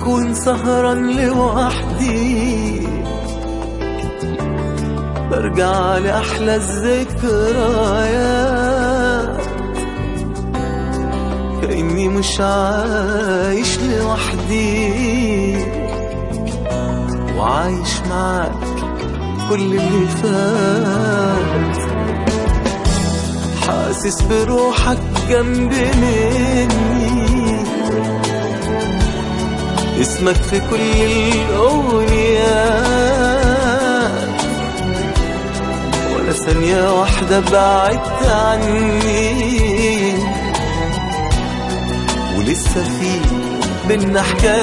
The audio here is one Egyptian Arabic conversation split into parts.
بكون سهران لوحدي برجع لأحلى الذكريات كأني مش عايش لوحدي وعايش معاك كل اللي فات حاسس بروحك جنب مني اسمك في كل الأغنيات ولا ثانية واحدة بعدت عني ولسه في بينا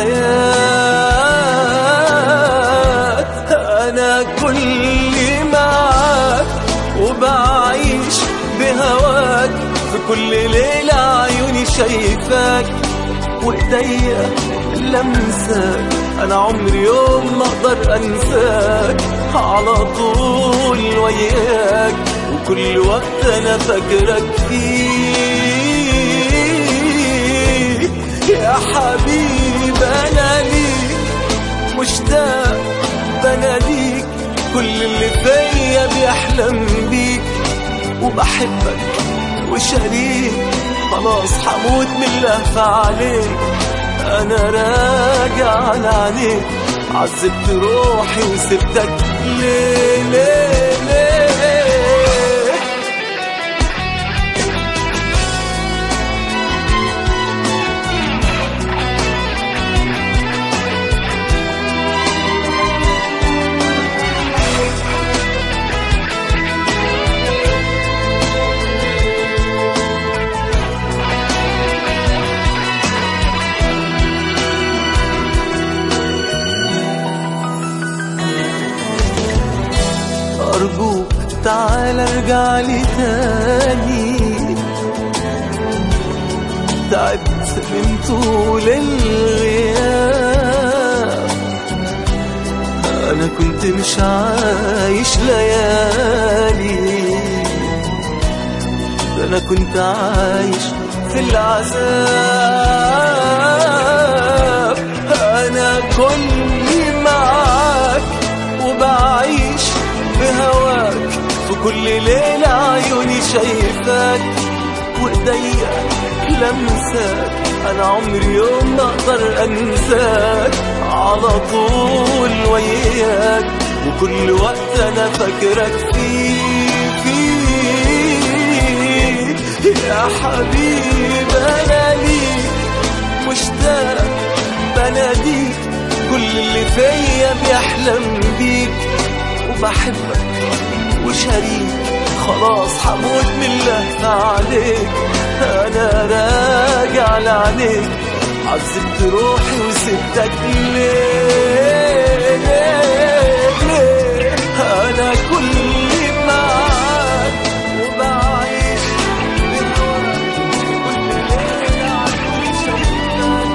حكايات أنا كل معاك وبعيش بهواك في كل ليلة عيوني شايفاك وإيديا لمساك أنا عمري يوم ما أقدر أنساك على طول وياك وكل وقت أنا فاكرك فيه يا حبيب أنا ليك مشتاق بناديك كل اللي فيا بيحلم بيك وبحبك وشريك خلاص حموت من اللهفة عليك أنا راجع على عينيك عذبت روحي وسبتك ليه ليه ليه أرجوك تعال ارجع لي تاني تعبت من طول الغياب أنا كنت مش عايش ليالي ده أنا كنت عايش في العذاب أنا كل معاك وبعيش بهواك في كل ليلة عيوني شايفاك وإيديا لمساك أنا عمري يوم ما أقدر أنساك على طول وياك وكل وقت أنا فاكرك فيه فيه يا حبيب أنا ليك مشتاق بناديك كل اللي فيا بيحلم بيك وبحبك وشريك خلاص حموت من اللهفة عليك أنا راجع لعينيك عذبت روحي وسبتك ليه ليه ليه أنا كل معاك وبعيش بهواك كل ليلة عيوني شايفاك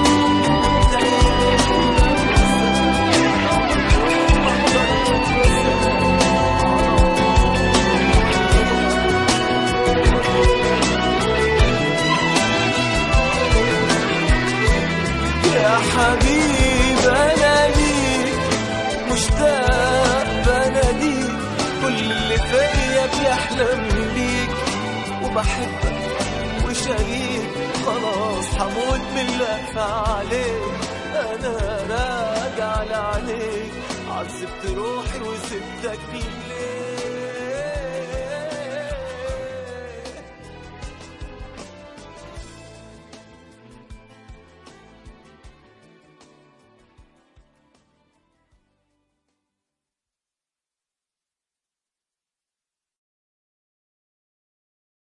يا حبيب انا ليك مشتاق بناديك كل اللي فيا بيحلم بيك وبحبك وشريك خلاص حموت من اللهفة عليك انا راجع لعينيك عذبت روحي وسبتك ليه